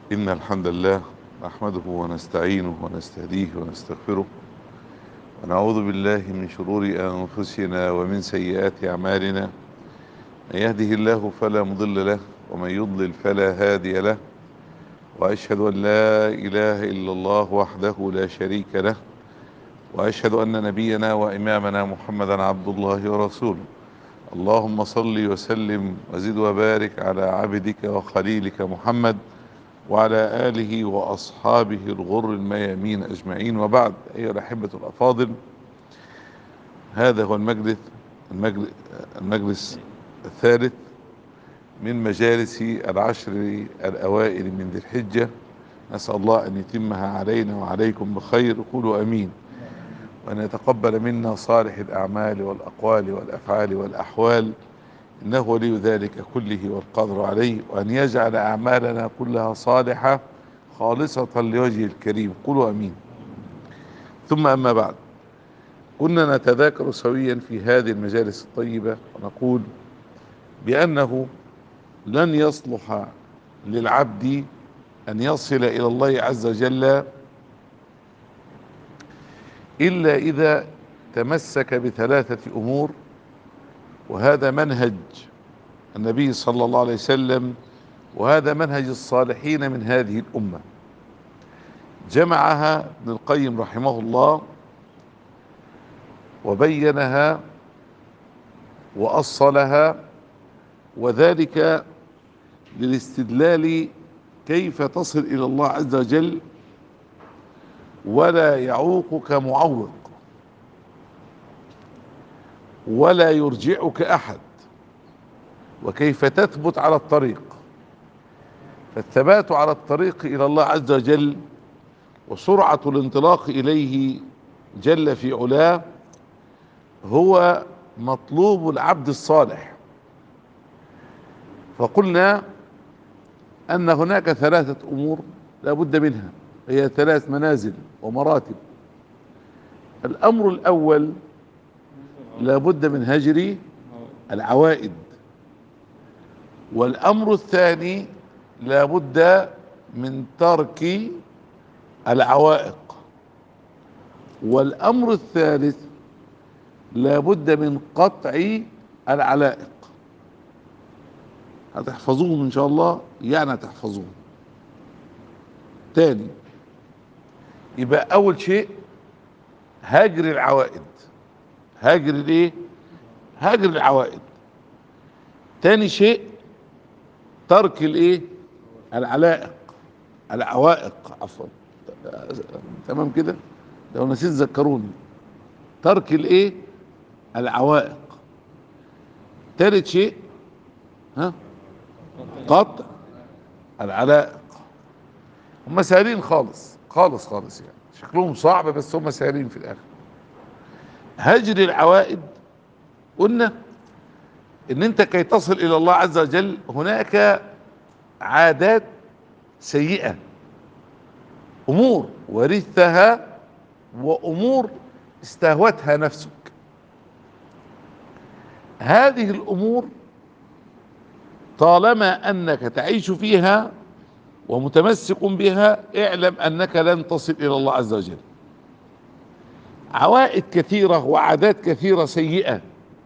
إن الحمد لله نحمده ونستعينه ونستهديه ونستغفره ونعوذ بالله من شرور أنفسنا ومن سيئات أعمالنا من يهده الله فلا مضل له ومن يضلل فلا هادي له وأشهد أن لا إله إلا الله وحده لا شريك له وأشهد أن نبينا وإمامنا محمدا عبد الله ورسوله اللهم صل وسلم وزد وبارك على عبدك وخليلك محمد وعلى آله وأصحابه الغر الميامين أجمعين وبعد أيها الأحبة الأفاضل هذا هو المجلس المجلس, المجلس الثالث من مجالس العشر الأوائل من ذي الحجة نسأل الله أن يتمها علينا وعليكم بخير قولوا أمين وأن يتقبل منا صالح الأعمال والأقوال والأفعال والأحوال إنه ولي ذلك كله والقدر عليه وأن يجعل أعمالنا كلها صالحة خالصة لوجهه الكريم قولوا أمين ثم أما بعد كنا نتذاكر سويا في هذه المجالس الطيبة ونقول بأنه لن يصلح للعبد أن يصل إلى الله عز وجل إلا إذا تمسك بثلاثة أمور وهذا منهج النبي صلى الله عليه وسلم وهذا منهج الصالحين من هذه الأمة جمعها ابن القيم رحمه الله وبينها وأصلها وذلك للاستدلال كيف تصل إلى الله عز وجل ولا يعوقك معوق ولا يرجعك احد وكيف تثبت على الطريق فالثبات على الطريق الى الله عز وجل وسرعة الانطلاق اليه جل في علاه هو مطلوب العبد الصالح فقلنا ان هناك ثلاثة امور لا بد منها هي ثلاث منازل ومراتب الامر الاول لابد من هجر العوائد والامر الثاني لابد من ترك العوائق والامر الثالث لابد من قطع العلائق هتحفظوهم ان شاء الله يعني هتحفظوهم تاني يبقى اول شيء هاجر العوائد هاجر الايه هاجر العوائد تاني شيء ترك الايه العلائق العوائق عفوا تمام كده لو نسيت ذكروني ترك الايه العوائق تالت شيء ها قطع العلائق هم سهلين خالص خالص خالص يعني شكلهم صعب بس هم سهلين في الاخر هجر العوائد قلنا ان انت كي تصل الى الله عز وجل هناك عادات سيئة امور ورثتها وامور استهوتها نفسك هذه الامور طالما انك تعيش فيها ومتمسك بها اعلم انك لن تصل الى الله عز وجل عوائد كثيرة وعادات كثيرة سيئة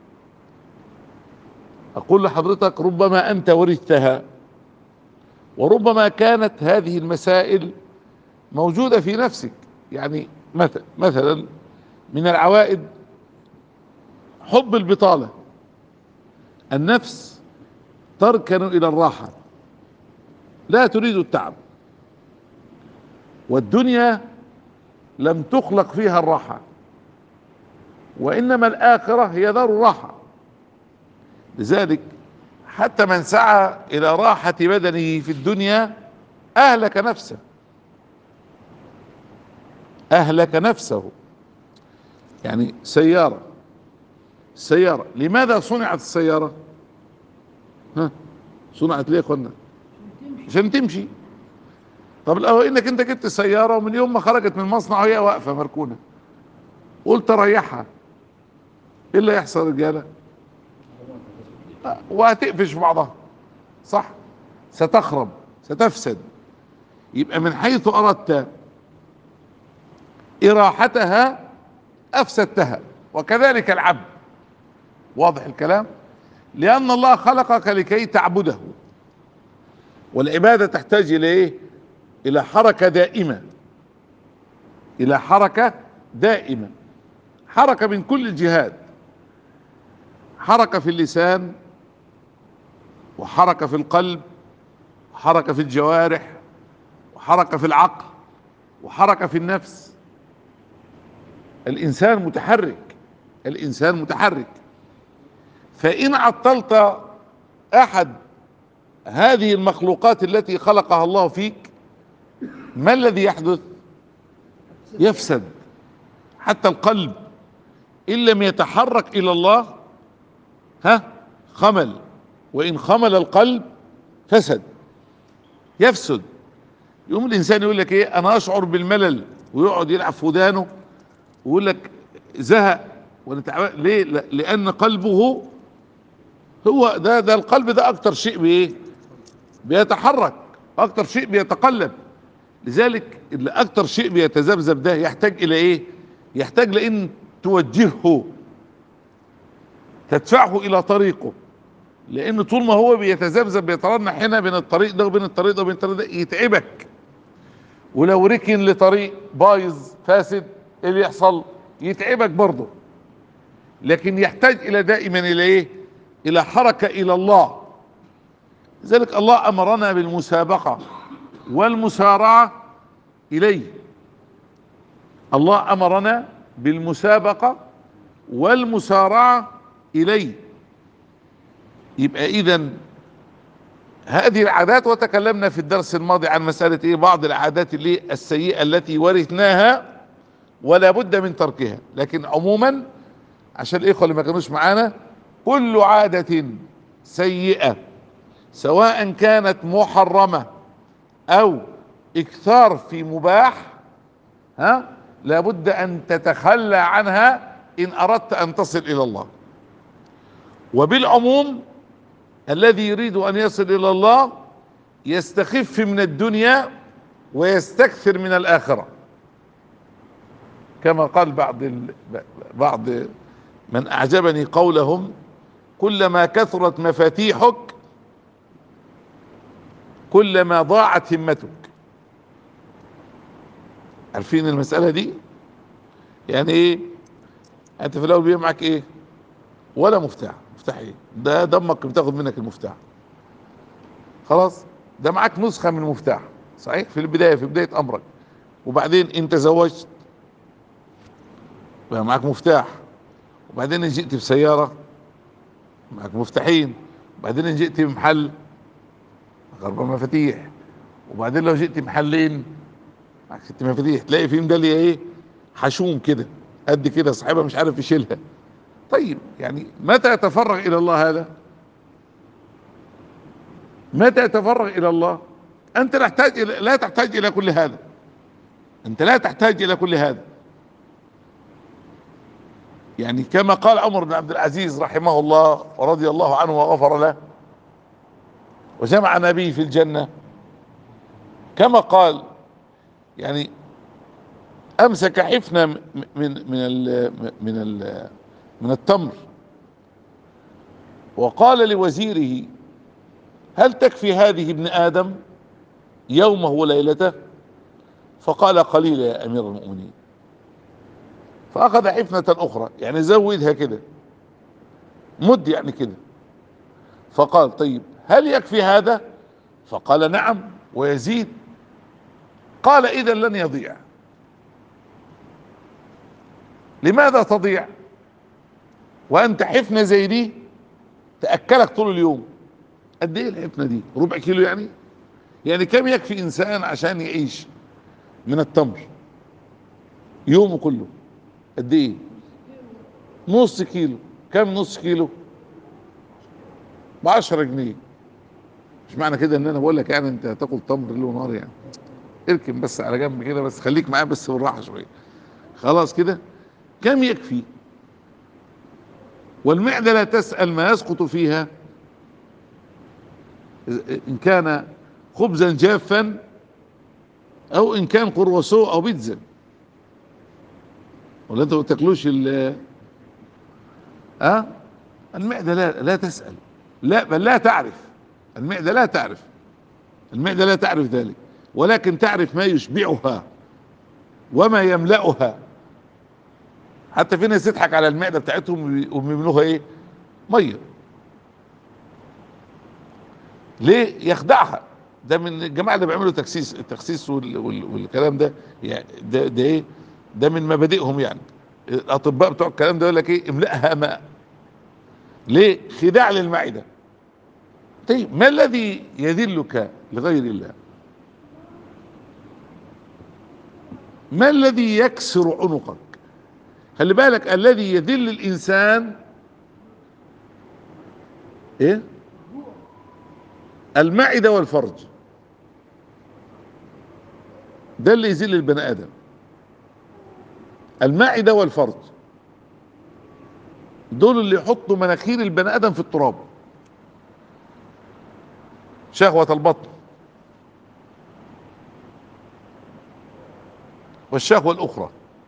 اقول لحضرتك ربما انت ورثتها وربما كانت هذه المسائل موجودة في نفسك يعني مثلا من العوائد حب البطالة النفس تركن الى الراحة لا تريد التعب والدنيا لم تخلق فيها الراحة وانما الاخرة هي دار الراحة لذلك حتى من سعى الى راحة بدنه في الدنيا اهلك نفسه اهلك نفسه يعني سيارة سيارة لماذا صنعت السيارة ها صنعت ليه يا اخوانا عشان تمشي طب لو انك انت جبت سيارة ومن يوم ما خرجت من المصنع وهي واقفة مركونة قلت ريحها ايه اللي هيحصل رجالة وهتقفش بعضها صح ستخرب ستفسد يبقى من حيث اردت اراحتها افسدتها وكذلك العبد واضح الكلام لان الله خلقك لكي تعبده والعباده تحتاج الى ايه الى حركه دائمه الى حركه دائمه حركه من كل الجهات حركه في اللسان وحركه في القلب وحركه في الجوارح وحركه في العقل وحركه في النفس الانسان متحرك الانسان متحرك فان عطلت احد هذه المخلوقات التي خلقها الله فيك ما الذي يحدث يفسد حتى القلب ان لم يتحرك الى الله ها خمل وان خمل القلب فسد يفسد يقوم الانسان يقول لك ايه انا اشعر بالملل ويقعد يلعب في ودانه ويقول لك زهق وانا تعبان ليه لا- لان قلبه هو ده ده القلب ده اكتر شيء بايه بيتحرك اكتر شيء بيتقلب لذلك اللي اكتر شيء بيتذبذب ده يحتاج الى ايه يحتاج لان توجهه تدفعه الى طريقه لان طول ما هو بيتذبذب بيترنح هنا بين الطريق ده وبين الطريق ده وبين الطريق ده يتعبك ولو ركن لطريق بايظ فاسد ايه اللي يحصل يتعبك برضه لكن يحتاج الى دائما الى ايه الى حركة الى الله لذلك الله امرنا بالمسابقة والمسارعة اليه الله امرنا بالمسابقة والمسارعة اليه يبقى اذا هذه العادات وتكلمنا في الدرس الماضي عن مسألة ايه بعض العادات اللي السيئة التي ورثناها ولا بد من تركها لكن عموما عشان الاخوة اللي ما كانوش معانا كل عادة سيئة سواء كانت محرمة او اكثار في مباح ها لابد ان تتخلى عنها ان اردت ان تصل الى الله وبالعموم الذي يريد ان يصل الى الله يستخف من الدنيا ويستكثر من الاخره كما قال بعض ال... بعض من اعجبني قولهم كلما كثرت مفاتيحك كلما ضاعت همتك عارفين المسألة دي يعني ايه انت في الاول بيبقى معاك ايه ولا مفتاح مفتاح ايه ده دمك بتاخد منك المفتاح خلاص ده معاك نسخة من المفتاح صحيح في البداية في بداية امرك وبعدين انت زوجت بقى معاك مفتاح وبعدين ان جئت بسيارة معاك مفتاحين وبعدين ان جئت بمحل اربع مفاتيح وبعدين لو جئت محلين معاك ست مفاتيح تلاقي في ميداليه ايه حشوم كده قد كده صاحبها مش عارف يشيلها طيب يعني متى يتفرغ الى الله هذا متى يتفرغ الى الله انت لا تحتاج إلى لا تحتاج الى كل هذا انت لا تحتاج الى كل هذا يعني كما قال عمر بن عبد العزيز رحمه الله ورضي الله عنه وغفر له وجمع نبيه في الجنة كما قال يعني امسك حفنة من من ال من ال من التمر وقال لوزيره هل تكفي هذه ابن ادم يومه وليلته فقال قليلا يا امير المؤمنين فاخذ حفنة اخرى يعني زودها كده مد يعني كده فقال طيب هل يكفي هذا فقال نعم ويزيد قال اذا لن يضيع لماذا تضيع وانت حفنة زي دي تأكلك طول اليوم قد ايه الحفنة دي ربع كيلو يعني يعني كم يكفي انسان عشان يعيش من التمر يومه كله قد ايه نص كيلو كم نص كيلو ب 10 جنيه مش معنى كده ان انا بقول لك يعني انت هتاكل تمر ليل ونهار يعني اركن بس على جنب كده بس خليك معايا بس بالراحه شويه خلاص كده كم يكفي والمعده لا تسال ما يسقط فيها ان كان خبزا جافا او ان كان قروسو او بيتزا ولا انتوا ما بتاكلوش ال ها المعدة لا لا تسأل لا بل لا تعرف المعدة لا تعرف المعدة لا تعرف ذلك ولكن تعرف ما يشبعها وما يملأها حتى في ناس تضحك على المعدة بتاعتهم وبيملوها ايه مية ليه يخدعها ده من الجماعة اللي بيعملوا تخسيس التخسيس وال وال والكلام ده يعني ده ده ايه ده من مبادئهم يعني الاطباء بتوع الكلام ده يقول لك ايه املأها ماء ليه خداع للمعدة طيب ما الذي يذلك لغير الله ما الذي يكسر عنقك خلي بالك الذي يذل الانسان ايه المعدة والفرج ده اللي يذل البني ادم المعدة والفرج دول اللي يحطوا مناخير البني ادم في التراب شهوة البطن والشهوة الاخرى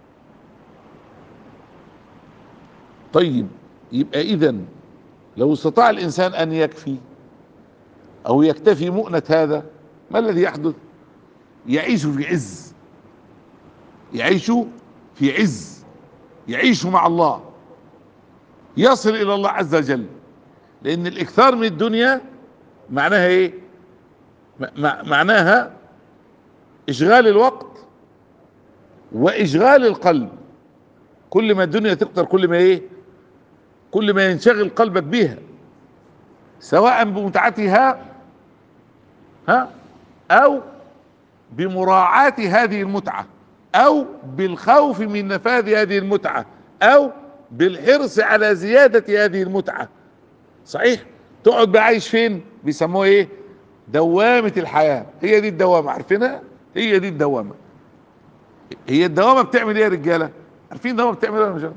طيب يبقى اذا لو استطاع الانسان ان يكفي او يكتفي مؤنة هذا ما الذي يحدث يعيش في عز يعيش في عز يعيش مع الله يصل الى الله عز وجل لان الاكثار من الدنيا معناها ايه معناها اشغال الوقت واشغال القلب كل ما الدنيا تكتر كل ما ايه كل ما ينشغل قلبك بها سواء بمتعتها ها او بمراعاة هذه المتعة او بالخوف من نفاذ هذه المتعة او بالحرص على زيادة هذه المتعة صحيح تقعد بقى عايش فين بيسموها ايه دوامة الحياة هي دي الدوامة عارفينها هي دي الدوامة هي الدوامة بتعمل ايه يا رجالة عارفين الدوامة بتعمل ايه يا رجالة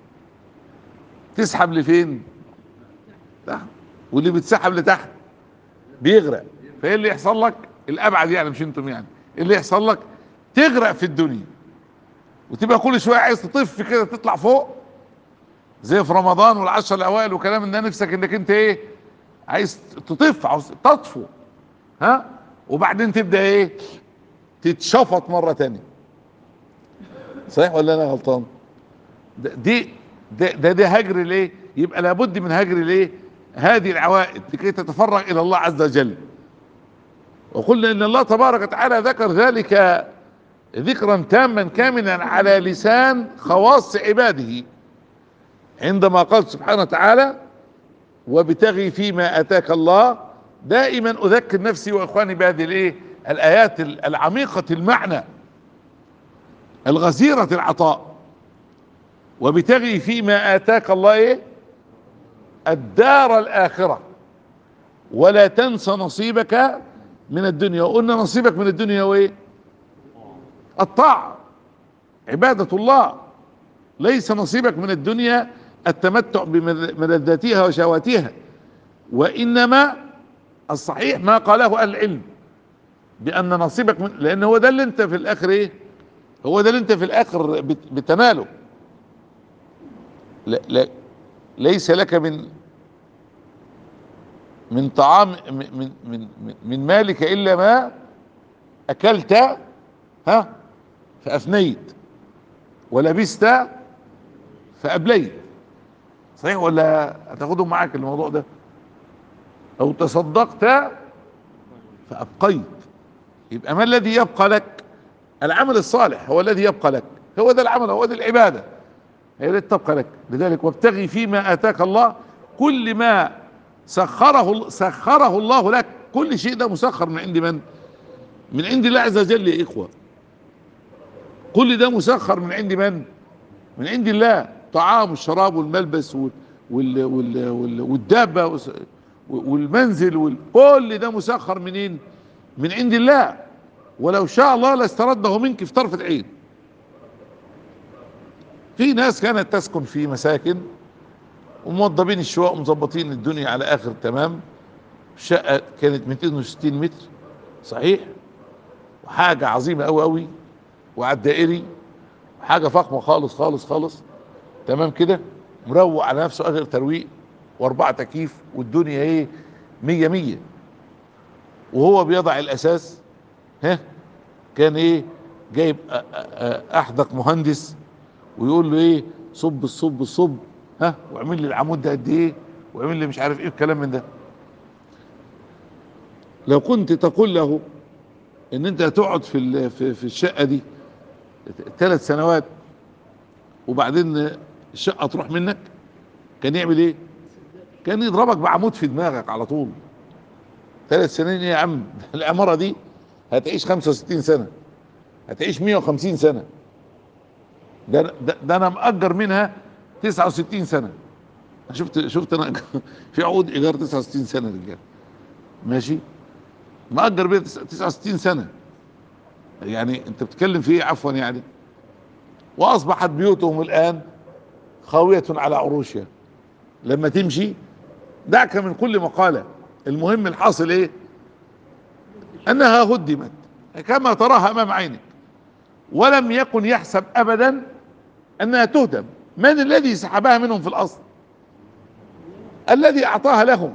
تسحب لفين تحت واللي بيتسحب لتحت بيغرق فايه اللي يحصل لك الابعد يعني مش انتم يعني إيه اللي يحصل لك تغرق في الدنيا وتبقى كل شويه عايز تطف كده تطلع فوق زي في رمضان والعشر الاوائل وكلام من ده نفسك انك انت ايه عايز تطف عاوز تطفو ها وبعدين تبدا ايه تتشفط مره تانية صحيح ولا انا غلطان ده دي ده ده, ده هجر ليه يبقى لابد من هجر ليه هذه العوائد لكي تتفرغ الى الله عز وجل وقلنا ان الله تبارك وتعالى ذكر ذلك ذكرا تاما كاملا على لسان خواص عباده عندما قال سبحانه وتعالى وابتغي فيما اتاك الله دائما اذكر نفسي واخواني بهذه الايه الايات العميقة المعنى الغزيرة العطاء وابتغي فيما اتاك الله ايه الدار الاخرة ولا تنس نصيبك من الدنيا وقلنا نصيبك من الدنيا وايه الطاعة عبادة الله ليس نصيبك من الدنيا التمتع بملذاتها وشهواتها وانما الصحيح ما قاله اهل العلم بان نصيبك من لان هو ده اللي انت في الاخر ايه هو ده اللي انت في الاخر بتناله لا لا ليس لك من من طعام من من من مالك الا ما اكلت ها فافنيت ولبست فابليت صحيح ولا هتاخدهم معاك الموضوع ده او تصدقت فابقيت يبقى ما الذي يبقى لك العمل الصالح هو الذي يبقى لك هو ده العمل هو ده العباده هي التي تبقى لك لذلك وابتغي فيما اتاك الله كل ما سخره سخره الله لك كل شيء ده مسخر من عند من من عند الله عز وجل يا اخوه كل ده مسخر من عند من من عند الله طعام والشراب والملبس وال وال وال وال والدابه والمنزل وكل ده مسخر منين من عند الله ولو شاء الله لاسترده منك في طرفة عين في ناس كانت تسكن في مساكن وموضبين الشقق ومظبطين الدنيا على اخر تمام الشقه كانت 260 متر صحيح وحاجه عظيمه قوي قوي وعلى الدائري حاجه فخمه خالص خالص خالص تمام كده مروق على نفسه اخر ترويق واربعه تكييف والدنيا ايه مية مية وهو بيضع الاساس ها كان ايه جايب أ- أ- أ- احدق مهندس ويقول له ايه صب الصب الصب ها واعمل لي العمود ده قد ايه واعمل لي مش عارف ايه الكلام من ده لو كنت تقول له ان انت هتقعد في ال- في في الشقه دي ثلاث سنوات وبعدين الشقه تروح منك كان يعمل ايه؟ كان يضربك بعمود في دماغك على طول ثلاث سنين إيه يا عم العماره دي هتعيش 65 سنه هتعيش 150 سنه ده ده, ده انا مأجر منها 69 سنه شفت شفت انا في عقود ايجار 69 سنه رجال ماشي مأجر بيها 69 سنه يعني انت بتتكلم في ايه عفوا يعني واصبحت بيوتهم الان خاويه على عروشها لما تمشي دعك من كل مقاله المهم الحاصل ايه انها هدمت كما تراها امام عينك ولم يكن يحسب ابدا انها تهدم من الذي سحبها منهم في الاصل الذي اعطاها لهم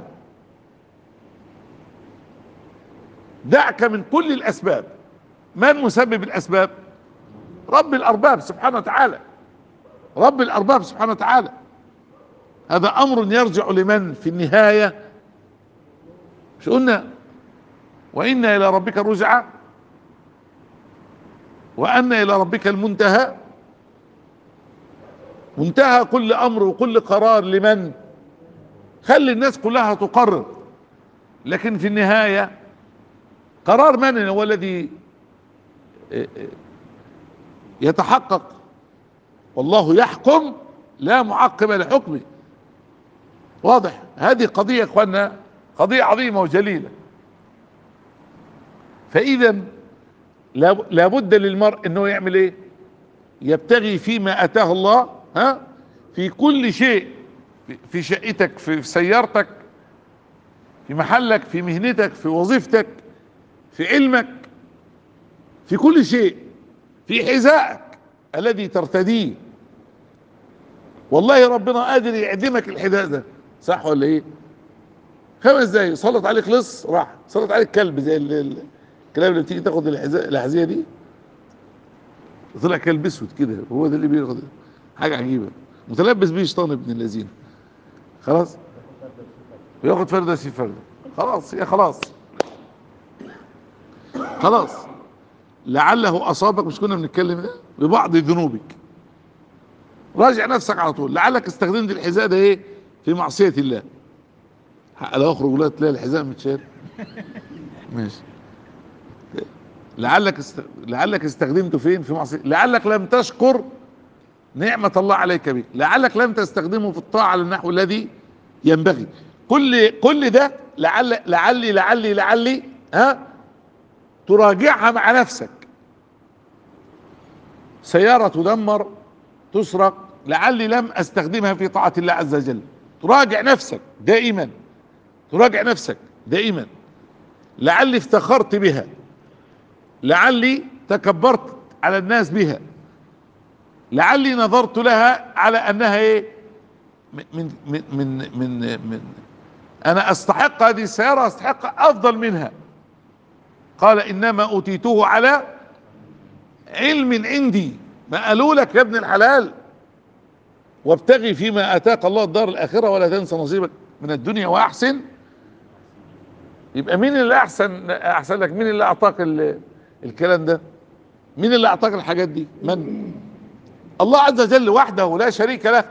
دعك من كل الاسباب من مسبب الاسباب رب الارباب سبحانه وتعالى رب الارباب سبحانه وتعالى هذا امر يرجع لمن في النهايه مش قلنا وان الى ربك الرجعى وان الى ربك المنتهى منتهى كل امر وكل قرار لمن خلي الناس كلها تقرر لكن في النهايه قرار من هو الذي يتحقق والله يحكم لا معقب لحكمه واضح هذه قضية يا اخوانا قضية عظيمة وجليلة فاذا لا- لابد للمرء انه يعمل ايه يبتغي فيما اتاه الله ها في كل شيء في- في شقتك في في سيارتك في محلك في مهنتك في وظيفتك في علمك في كل شيء في حذائك الذي ترتديه والله ربنا قادر يعدمك الحذاء ده صح ولا ايه خمس دقايق سلط عليك لص راح سلط عليك كلب زي ال- ال- الكلاب اللي بتيجي تاخد الحذاء الاحذيه دي طلع كلب اسود كده هو ده اللي بياخد حاجه عجيبه متلبس بيه شيطان ابن الذين خلاص وياخد فرده في فرده خلاص يا خلاص خلاص لعله اصابك مش كنا بنتكلم ده ببعض ذنوبك راجع نفسك على طول لعلك استخدمت الحذاء ده ايه في معصيه الله حق لا اخرج ولا تلاقي الحذاء متشال ماشي لعلك است... لعلك استخدمته فين في معصيه لعلك لم تشكر نعمه الله عليك به لعلك لم تستخدمه في الطاعه على النحو الذي ينبغي كل كل ده لعل لعلي لعلي لعلي ها تراجعها مع نفسك سيارة تدمر تسرق لعلي لم استخدمها في طاعة الله عز وجل تراجع نفسك دائما تراجع نفسك دائما لعلي افتخرت بها لعلي تكبرت على الناس بها لعلي نظرت لها على انها ايه من من من من, من, من انا استحق هذه السيارة استحق افضل منها قال انما اوتيته على علم عندي ما قالوا لك يا ابن الحلال وابتغي فيما اتاك الله الدار الاخره ولا تنسى نصيبك من الدنيا واحسن يبقى مين اللي احسن احسن لك مين اللي اعطاك ال- الكلام ده مين اللي اعطاك الحاجات دي من الله عز وجل وحده لا شريك له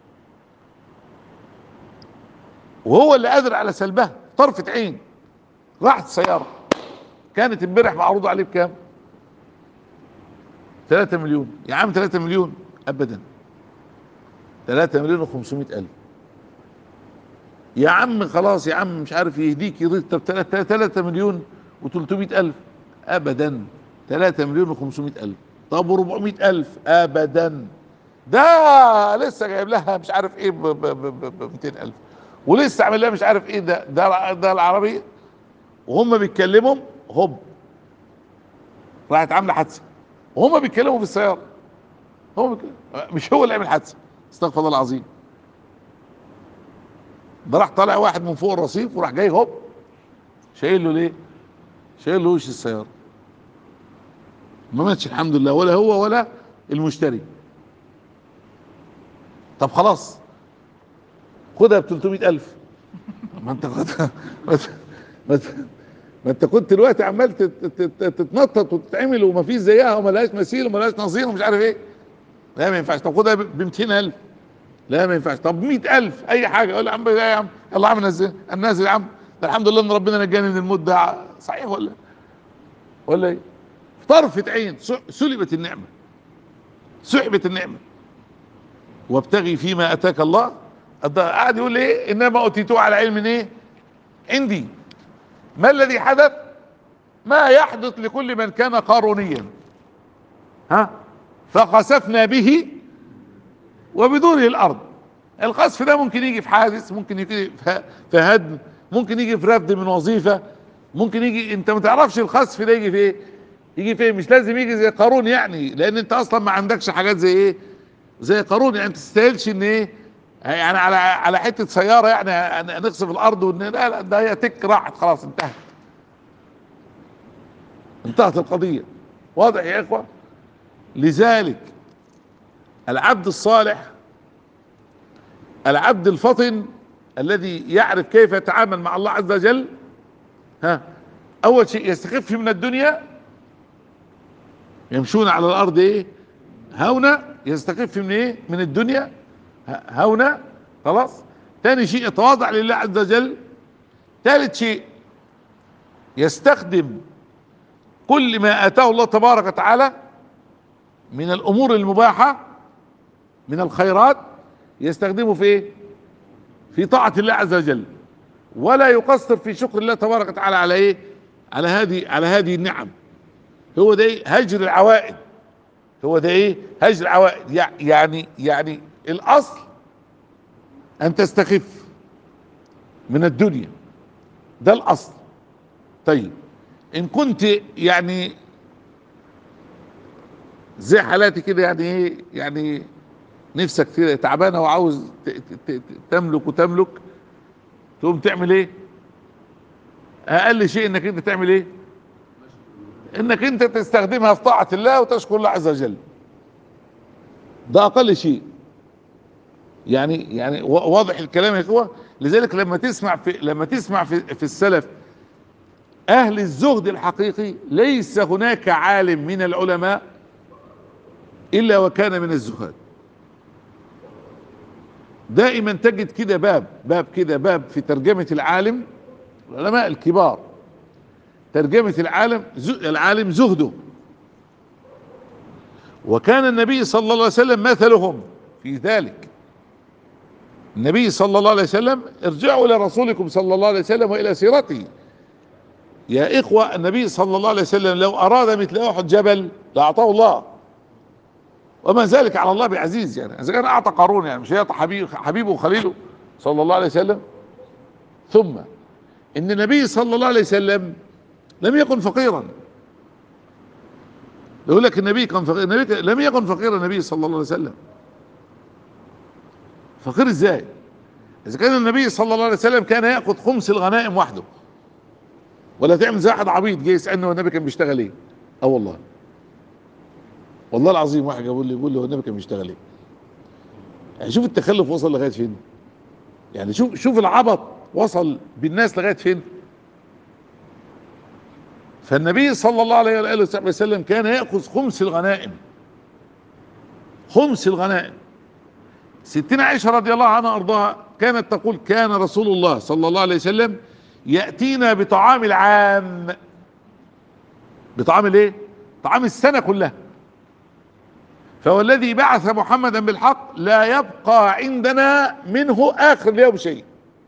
وهو اللي قادر على سلبها طرفة عين راحت السيارة كانت امبارح معروض عليه بكام 3 مليون يا عم 3 مليون ابدا 3 مليون و500 الف يا عم خلاص يا عم مش عارف يهديك يريد طب 3 مليون و300 الف ابدا 3 مليون و500 الف طب و400 الف ابدا ده لسه جايب لها مش عارف ايه ب ب- ب- ب- ب 200 الف ولسه عامل لها مش عارف ايه ده ده ده العربيه وهم بيتكلموا هوب راحت عامله حادثه وهما بيتكلموا في السياره هو بيتكلم. مش هو اللي عمل حادثه استغفر الله العظيم ده راح طالع واحد من فوق الرصيف وراح جاي هوب شايل له ليه؟ شايل له وش السياره ما ماتش الحمد لله ولا هو ولا المشتري طب خلاص خدها ب 300000 ما انت خدها ما انت- ما انت- ما انت كنت دلوقتي عمال تت- تت- تتنطط وتتعمل وما فيش زيها وملهاش مثيل وملهاش نظير ومش عارف ايه لا ما ينفعش طب خدها ب 200000 لا ما ينفعش طب 100000 اي حاجه يقول يا عم لا يا عم يلا يا عم نزل انا نازل يا عم ده الحمد لله ان ربنا نجاني من الموت ده صحيح ولا ولا ايه؟ في طرفة عين س- سلبت النعمة سحبت النعمة وابتغي فيما اتاك الله الض- قاعد يقول ايه انما اوتيتوه على علم ايه عندي ما الذي حدث ما يحدث لكل من كان قارونيا ها فخسفنا به وبدونه الارض القذف ده ممكن يجي في حادث ممكن يجي في في هدم ممكن يجي في رفد من وظيفه ممكن يجي انت ما تعرفش الخسف ده يجي في ايه يجي في ايه مش لازم يجي زي قارون يعني لان انت اصلا ما عندكش حاجات زي ايه زي قارون يعني انت تستاهلش ان ايه يعني على على حته سياره يعني نخسف الارض وان لا لا ده هي تك راحت خلاص انتهت انتهت القضيه واضح يا اخوه لذلك العبد الصالح العبد الفطن الذي يعرف كيف يتعامل مع الله عز وجل ها اول شيء يستخف من الدنيا يمشون على الارض ايه هونا يستخف من ايه من الدنيا ه- هونا خلاص ثاني شيء يتواضع لله عز وجل ثالث شيء يستخدم كل ما اتاه الله تبارك وتعالى من الامور المباحه من الخيرات يستخدمه في ايه في طاعه الله عز وجل ولا يقصر في شكر الله تبارك وتعالى على ايه على هذه على هذه النعم هو ده إيه؟ هجر العوائد هو ده ايه هجر العوائد يع- يعني يعني الاصل ان تستخف من الدنيا ده الاصل طيب ان كنت يعني زي حالاتي كده يعني ايه يعني نفسك كده تعبانه وعاوز ت- ت- ت- تملك وتملك تقوم تعمل ايه اقل شيء انك انت تعمل ايه انك انت تستخدمها في طاعه الله وتشكر الله عز وجل ده اقل شيء يعني يعني وا- واضح الكلام يا اخوه لذلك لما تسمع في لما تسمع في, في السلف اهل الزهد الحقيقي ليس هناك عالم من العلماء الا وكان من الزهاد دائما تجد كده باب باب كده باب في ترجمة العالم العلماء الكبار ترجمة العالم ز- العالم زهده وكان النبي صلى الله عليه وسلم مثلهم في ذلك النبي صلى الله عليه وسلم ارجعوا الى رسولكم صلى الله عليه وسلم والى سيرته يا اخوة النبي صلى الله عليه وسلم لو اراد مثل احد جبل لاعطاه الله وما ذلك على الله بعزيز يعني اذا كان اعطى قارون يعني مش هيعطى حبيب حبيبه وخليله صلى الله عليه وسلم ثم ان النبي صلى الله عليه وسلم لم يكن فقيرا يقول لك النبي كان فقير النبي كان- لم يكن فقيرا النبي صلى الله عليه وسلم فقير ازاي اذا كان النبي صلى الله عليه وسلم كان ياخذ خمس الغنائم وحده ولا تعمل زي واحد عبيط جه يسالني هو النبي كان بيشتغل ايه اه والله والله العظيم واحد يقول لي يقول لي هو النبي كان بيشتغل ايه يعني شوف التخلف وصل لغايه فين يعني شوف شوف العبط وصل بالناس لغايه فين فالنبي صلى الله عليه واله وصحبه وسلم كان ياخذ خمس الغنائم خمس الغنائم ستنا عائشه رضي الله عنها ارضاها كانت تقول كان رسول الله صلى الله عليه وسلم ياتينا بطعام العام بطعام الايه طعام السنه كلها فهو الذي بعث محمدا بالحق لا يبقى عندنا منه اخر اليوم شيء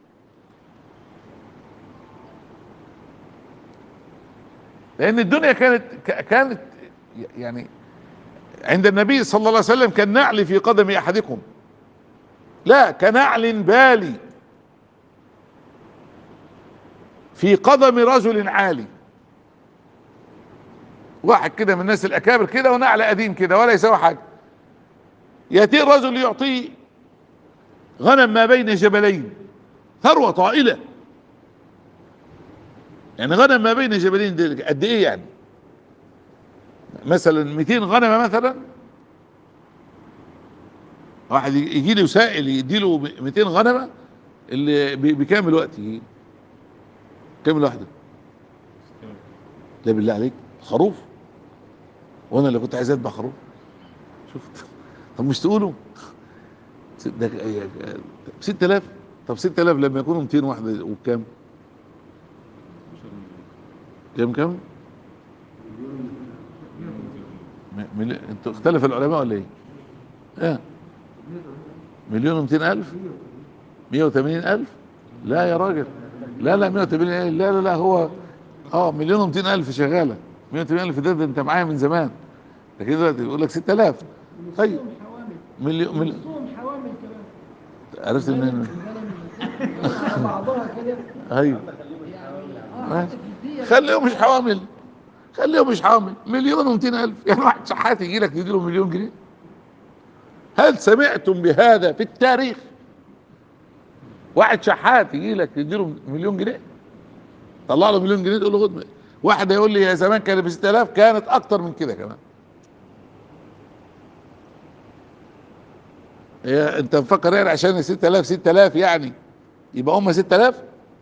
لان الدنيا كانت ك- كانت يعني عند النبي صلى الله عليه وسلم كالنعل في قدم احدكم لا كنعل بالي في قدم رجل عالي واحد كده من الناس الاكابر كده ونعل قديم كده ولا يساوي حاجه ياتي الرجل يعطيه غنم ما بين جبلين ثروه طائله يعني غنم ما بين جبلين دي قد ايه يعني مثلا 200 غنمه مثلا واحد يجي لي وسائل يدي له 200 غنمه اللي ب- بكام الوقت يجي كام الواحده لا بالله عليك خروف وانا اللي كنت عايز اذبح خروف شفت طب مش تقولوا ست- ده 6000 طب 6000 لما يكونوا 200 واحده وبكام كام كام م- ملي... انتوا اختلف العلماء ولا ايه؟ اه مليون ومئتين الف مية وثمانين الف لا يا راجل لا لا مية وثمانين الف لا لا لا هو اه مليون ومئتين الف شغالة مية وثمانين الف ده, ده انت معايا من زمان لكن دلوقتي بيقول لك ستة الاف طيب مليون مليون نصهم حوامل كمان عرفت ان على بعضها كده ايوه يعني اه حتى في الدية خليهم مش حوامل خليهم مش حوامل مليون ومئتين الف يعني واحد شحات يجي لك تديله مليون جنيه هل سمعتم بهذا في التاريخ واحد شحات يجي لك تديله مليون جنيه طلع له مليون جنيه تقول له خد واحد هيقول لي يا زمان كانت ب 6000 كانت اكتر من كده كمان هي انت مفكر يعني عشان 6000 6000 يعني يبقى هم 6000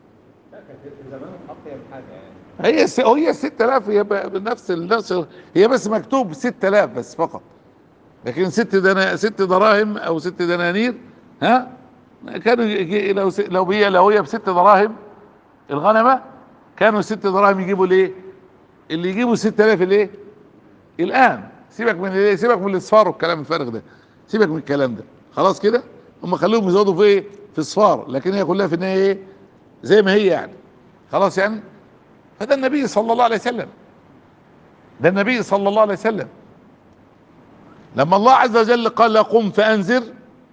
هي الس... هي ال 6000 هي ب- بنفس النفس هي بس مكتوب 6000 بس فقط لكن ست دنا ست دراهم او ست دنانير ها كانوا يجي لو س... لو هي لو هي بست دراهم الغنمه كانوا ست دراهم يجيبوا ليه؟ اللي يجيبوا 6000 الايه؟ الان سيبك من الايه؟ سيبك من الاصفار والكلام الفارغ ده سيبك من الكلام ده خلاص كده هم خلوهم يزودوا في ايه؟ في اصفار لكن هي كلها في النهايه ايه؟ زي ما هي يعني خلاص يعني فده النبي صلى الله عليه وسلم ده النبي صلى الله عليه وسلم لما الله عز وجل قال له قم فانذر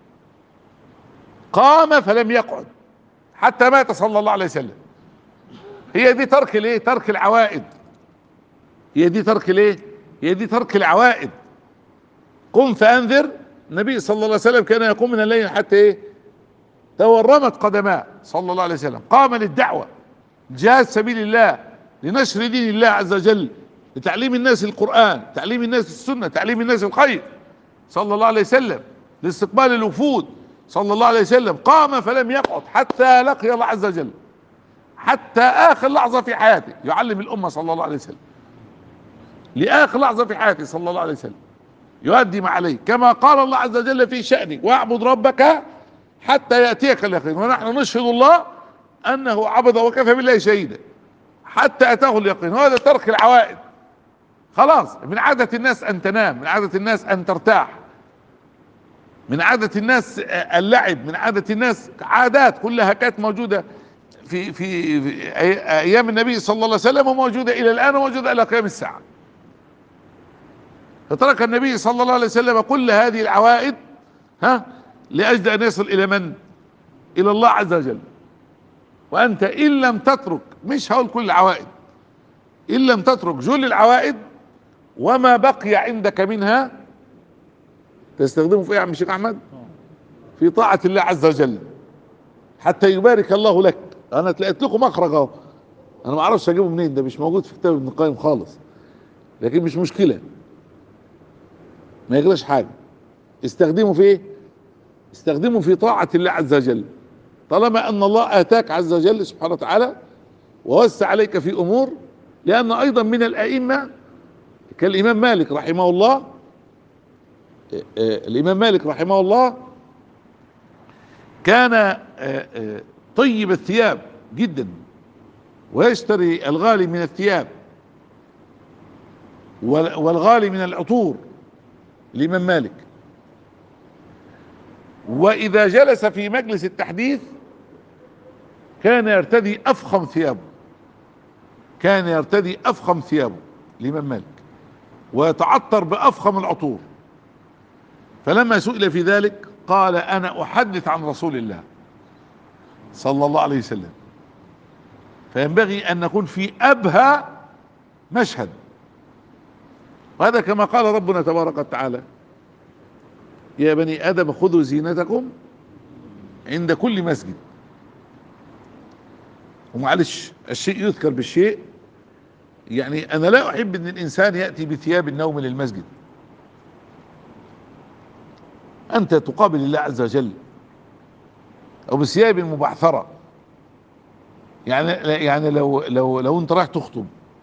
قام فلم يقعد حتى مات صلى الله عليه وسلم هي دي ترك الايه ترك العوائد هي دي ترك الايه هي دي ترك العوائد قم فانذر النبي صلى الله عليه وسلم كان يقوم من الليل حتى ايه تورمت قدماه صلى الله عليه وسلم قام للدعوه جهاد سبيل الله لنشر دين الله عز وجل لتعليم الناس القرآن تعليم الناس السنة تعليم الناس الخير صلى الله عليه وسلم لاستقبال الوفود صلى الله عليه وسلم قام فلم يقعد حتى لقي الله عز وجل حتى آخر لحظة في حياته يعلم الأمة صلى الله عليه وسلم لآخر لحظة في حياته صلى الله عليه وسلم يؤدي ما عليه كما قال الله عز وجل في شأنه واعبد ربك حتى يأتيك اليقين ونحن نشهد الله انه عبد وكفى بالله شهيدا حتى اتاه اليقين وهذا ترك العوائد خلاص من عادة الناس ان تنام من عادة الناس ان ترتاح من عادة الناس اللعب من عادة الناس عادات كلها كانت موجودة في في, في أي- ايام النبي صلى الله عليه وسلم وموجودة الى الان وموجودة الى قيام الساعة فترك النبي صلى الله عليه وسلم كل هذه العوائد ها لاجل ان يصل الى من الى الله عز وجل وانت ان لم تترك مش هقول كل العوائد ان لم تترك جل العوائد وما بقي عندك منها تستخدمه في ايه يا عم الشيخ احمد في طاعة الله عز وجل حتى يبارك الله لك انا تلاقيت لكم مخرج اهو انا ما اعرفش اجيبه منين ده مش موجود في كتاب ابن القيم خالص لكن مش مشكلة ما يغلاش حاجة استخدمه في ايه استخدمه في طاعة الله عز وجل طالما ان الله اتاك عز وجل سبحانه وتعالى ووسع عليك في امور لان ايضا من الائمه كالامام مالك رحمه الله آه، آه، الامام مالك رحمه الله كان آه، آه، طيب الثياب جدا ويشتري الغالي من الثياب وال- والغالي من العطور الامام مالك واذا جلس في مجلس التحديث كان يرتدي افخم ثيابه كان يرتدي افخم ثيابه الامام مالك ويتعطر بافخم العطور فلما سئل في ذلك قال انا احدث عن رسول الله صلى الله عليه وسلم فينبغي ان نكون في ابهى مشهد وهذا كما قال ربنا تبارك وتعالى يا بني ادم خذوا زينتكم عند كل مسجد ومعلش الشيء يذكر بالشيء يعني انا لا احب ان الانسان ياتي بثياب النوم للمسجد انت تقابل الله عز وجل او بثياب مبعثره يعني يعني لو لو لو انت رايح تخطب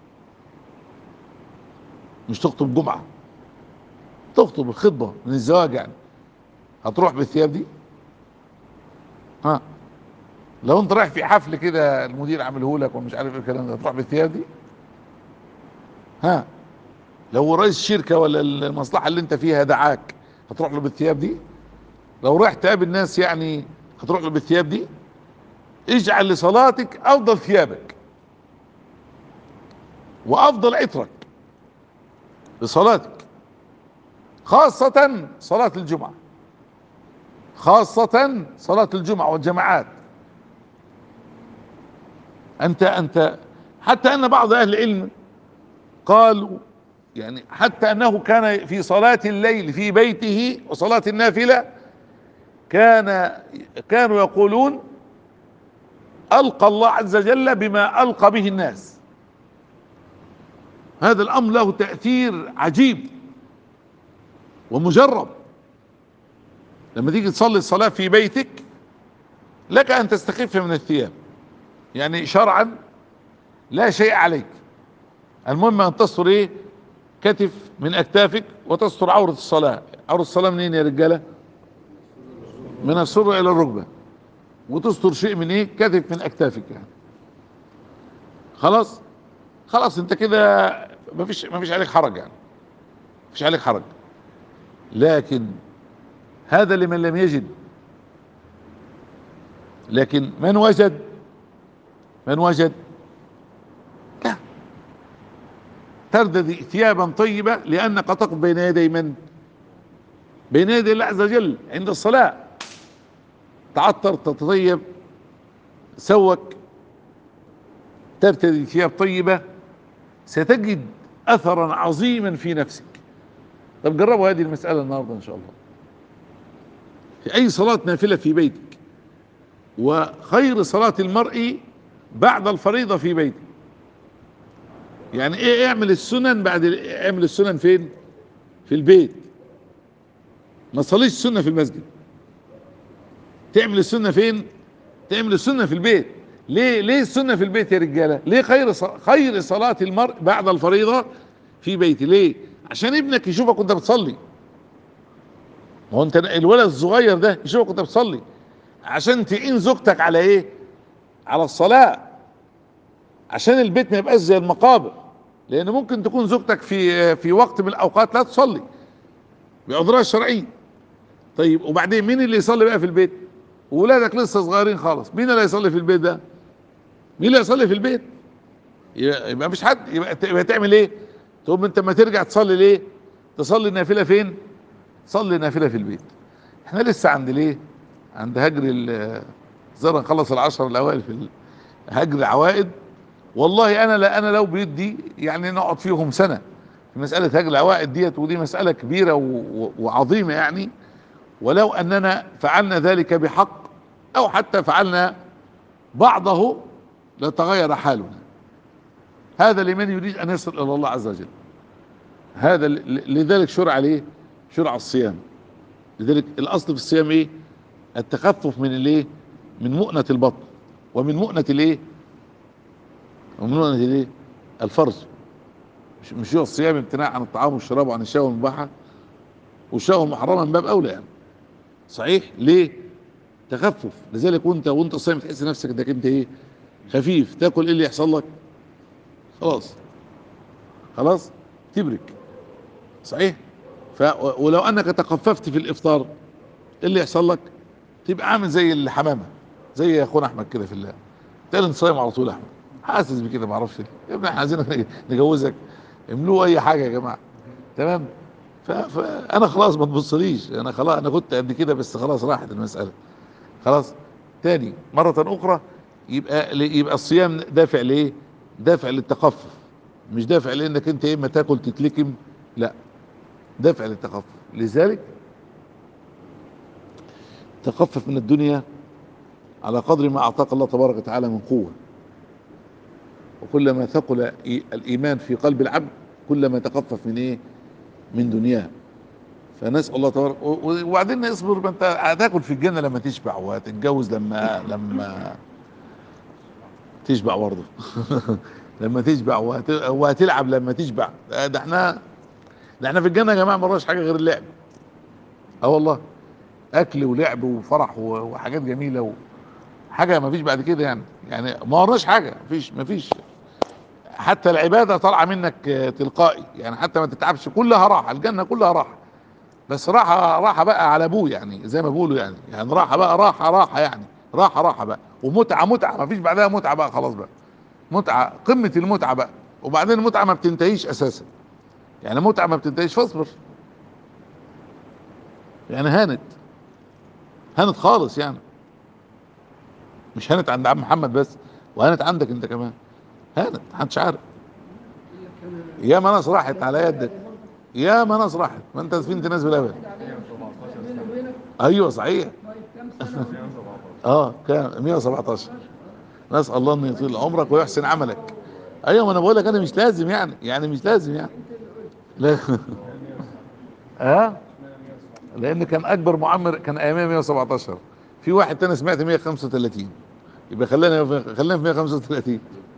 مش تخطب جمعه تخطب الخطبه من الزواج يعني هتروح بالثياب دي ها لو انت رايح في حفل كده المدير عامله لك ومش عارف ايه الكلام ده هتروح بالثياب دي ها لو رئيس الشركه ولا المصلحه اللي انت فيها دعاك هتروح له بالثياب دي لو رايح تقابل ناس يعني هتروح له بالثياب دي اجعل لصلاتك افضل ثيابك وافضل عطرك لصلاتك خاصة صلاة الجمعة خاصة صلاة الجمعة والجماعات انت انت حتى ان بعض اهل العلم قالوا يعني حتى انه كان في صلاة الليل في بيته وصلاة النافلة كان كانوا يقولون القى الله عز وجل بما القى به الناس هذا الامر له تأثير عجيب ومجرب لما تيجي تصلي الصلاة في بيتك لك ان تستخف من الثياب يعني شرعا لا شيء عليك المهم ان تستر ايه كتف من اكتافك وتستر عورة الصلاة عورة الصلاة منين يا رجالة من السرة الى الركبة وتستر شيء من ايه كتف من اكتافك يعني خلاص خلاص انت كده مفيش مفيش عليك حرج يعني مفيش عليك حرج لكن هذا لمن لم يجد لكن من وجد من وجد لا تردد ثيابا طيبة لأنك تقف بين يدي من بين يدي الله عز وجل عند الصلاة تعطر تتطيب سوك ترتدي ثياب طيبة ستجد أثرا عظيما في نفسك طب جربوا هذه المسألة النهاردة إن شاء الله في أي صلاة نافلة في بيتك وخير صلاة المرء بعد الفريضة في بيته يعني ايه اعمل السنن بعد اعمل السنن فين في البيت ما تصليش السنة في المسجد تعمل السنة فين تعمل السنة في البيت ليه ليه السنة في البيت يا رجالة ليه خير خير صلاة المرء بعد الفريضة في بيته ليه عشان ابنك يشوفك وانت بتصلي ما هو انت الولد الصغير ده يشوفك وانت بتصلي عشان تعين زوجتك على ايه على الصلاة عشان البيت ما يبقاش زي المقابر لان ممكن تكون زوجتك في في وقت من الاوقات لا تصلي بعذرها الشرعي طيب وبعدين مين اللي يصلي بقى في البيت وولادك لسه صغيرين خالص مين اللي هيصلي في البيت ده مين اللي هيصلي في البيت يبقى مفيش حد يبقى, يبقى تعمل ايه تقوم انت ما ترجع تصلي ليه تصلي نافله فين صلي نافله في البيت احنا لسه عند ليه عند هجر زر نخلص العشر الاوائل في هجر عوائد والله انا لا انا لو بيدي يعني نقعد فيهم سنه في مساله هجر العوائد ديت ودي مساله كبيره وعظيمه يعني ولو اننا فعلنا ذلك بحق او حتى فعلنا بعضه لتغير حالنا هذا لمن يريد ان يصل الى الله عز وجل هذا لذلك شرع ليه شرع الصيام لذلك الاصل في الصيام ايه التخفف من الايه من مؤنة البطن ومن مؤنة الايه ومن مؤنة الايه الفرج مش مش هو الصيام امتناع عن الطعام والشراب وعن الشهوة المباحة والشهوة المحرمة من باب اولى يعني صحيح ليه تخفف لذلك وانت وانت صايم تحس نفسك انك انت ايه خفيف تاكل ايه اللي يحصل لك خلاص خلاص تبرك صحيح ف ولو انك تخففت في الافطار ايه اللي يحصل لك تبقى عامل زي الحمامه زي اخونا احمد كده في الله تاني صايم على طول احمد حاسس بكده ما اعرفش ليه يا ابني احنا عايزين نجوزك املوه اي حاجه يا جماعه تمام فانا خلاص ما تبصليش انا خلاص انا كنت قد كده بس خلاص راحت المساله خلاص تاني مره اخرى يبقى يبقى الصيام دافع لايه دافع للتخفف مش دافع لانك انت اما تاكل تتلكم لا دافع للتخفف لذلك تخفف من الدنيا على قدر ما اعطاك الله تبارك وتعالى من قوه وكلما ثقل إي- الايمان في قلب العبد كلما تخفف من ايه من دنياه فنسال الله تبارك و- و- وبعدين اصبر ما انت هتاكل في الجنه لما تشبع وهتتجوز لما لما تشبع برضه لما تشبع وهت... وهتلعب لما تشبع ده ده احنا ده احنا في الجنه يا جماعه ما وراش حاجه غير اللعب اه والله اكل ولعب وفرح و- وحاجات جميله و... حاجه ما فيش بعد كده يعني يعني ما ورناش حاجه ما فيش ما فيش حتى العباده طالعه منك آه، تلقائي يعني حتى ما تتعبش كلها راحه الجنه كلها راحه بس راحه راحه بقى على ابوه يعني زي ما بيقولوا يعني يعني راحه بقى راحه راحه يعني راحه راحه بقى ومتعه متعه ما فيش بعدها متعه بقى خلاص بقى متعه قمه المتعه بقى وبعدين المتعه ما بتنتهيش اساسا يعني متعه ما بتنتهيش فاصبر يعني هانت هانت خالص يعني مش هانت عند عم محمد بس وهانت عندك انت كمان هانت محدش عارف يا ما ناس راحت على يدك يا ما ناس راحت ما انت في ناس بالابد بيني وبينك ايوه صحيح طيب كام سنة اه كام 117 نسال الله انه يطيل عمرك ويحسن عملك ايوه ما انا بقول لك انا مش لازم يعني يعني مش لازم يعني لا اه لان كان اكبر معمر كان اياميه 117 في واحد تاني سمعت 135 يبقى خلينا خلينا في 135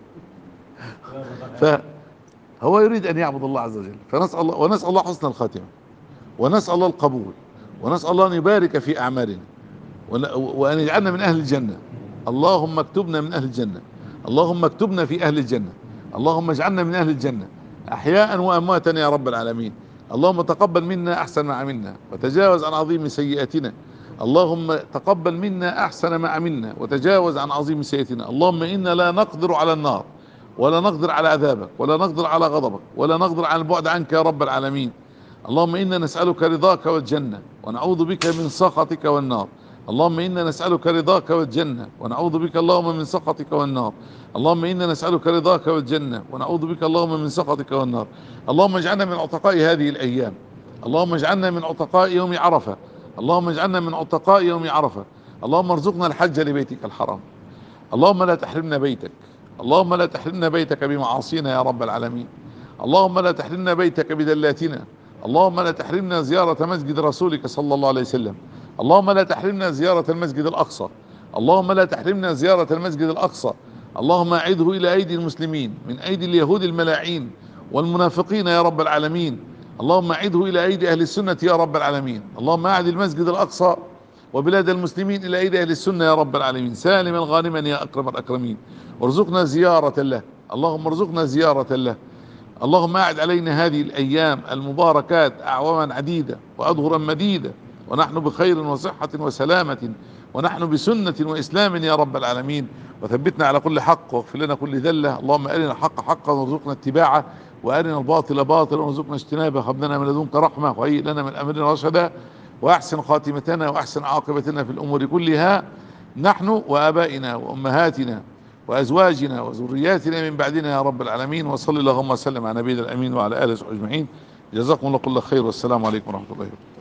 فهو يريد ان يعبد الله عز وجل فنسال الله ونسال الله حسن الخاتمه ونسال الله القبول ونسال الله ان يبارك في اعمالنا ون- وان يجعلنا من اهل الجنه اللهم اكتبنا من اهل الجنه اللهم اكتبنا في اهل الجنه اللهم اجعلنا من اهل الجنه احياء وامواتا يا رب العالمين اللهم تقبل منا احسن ما عملنا وتجاوز عن عظيم سيئاتنا اللهم تقبل منا احسن ما عملنا وتجاوز عن عظيم سيئاتنا اللهم انا لا نقدر على النار ولا نقدر على عذابك ولا نقدر على غضبك ولا نقدر على البعد عنك يا رب العالمين اللهم انا نسالك رضاك والجنه ونعوذ بك من سخطك والنار اللهم انا نسالك رضاك والجنه ونعوذ بك اللهم من سخطك والنار اللهم انا نسالك رضاك والجنه ونعوذ بك اللهم من سخطك والنار اللهم اجعلنا من عتقاء هذه الايام اللهم اجعلنا من عتقاء يوم عرفه اللهم اجعلنا من عتقاء يوم عرفه اللهم ارزقنا الحج لبيتك الحرام اللهم لا تحرمنا بيتك اللهم لا تحرمنا بيتك بمعاصينا يا رب العالمين اللهم لا تحرمنا بيتك بدلاتنا اللهم لا تحرمنا زيارة مسجد رسولك صلى الله عليه وسلم اللهم لا تحرمنا زيارة المسجد الأقصى اللهم لا تحرمنا زيارة المسجد الأقصى اللهم أعده إلى أيدي المسلمين من أيدي اليهود الملاعين والمنافقين يا رب العالمين اللهم أعده إلى أيدي أهل السنة يا رب العالمين اللهم أعد المسجد الأقصى وبلاد المسلمين إلى أيدي أهل السنة يا رب العالمين سالما غانما يا أكرم الأكرمين وارزقنا زيارة له اللهم ارزقنا زيارة له اللهم أعد علينا هذه الأيام المباركات أعواما عديدة وأدهرا مديدة ونحن بخير وصحة وسلامة ونحن بسنة وإسلام يا رب العالمين وثبتنا على كل حق واغفر لنا كل ذلة اللهم أرنا الحق حقا وارزقنا اتباعه وأرنا الباطل باطلا وارزقنا اجتنابه هب لنا من لدنك رحمة وهيئ لنا من أمرنا رشدا وأحسن خاتمتنا وأحسن عاقبتنا في الأمور كلها نحن وآبائنا وأمهاتنا وأزواجنا وذرياتنا من بعدنا يا رب العالمين وصلي اللهم وسلم على نبينا الأمين وعلى آله وصحبه أجمعين جزاكم الله كل خير والسلام عليكم ورحمة الله وبركاته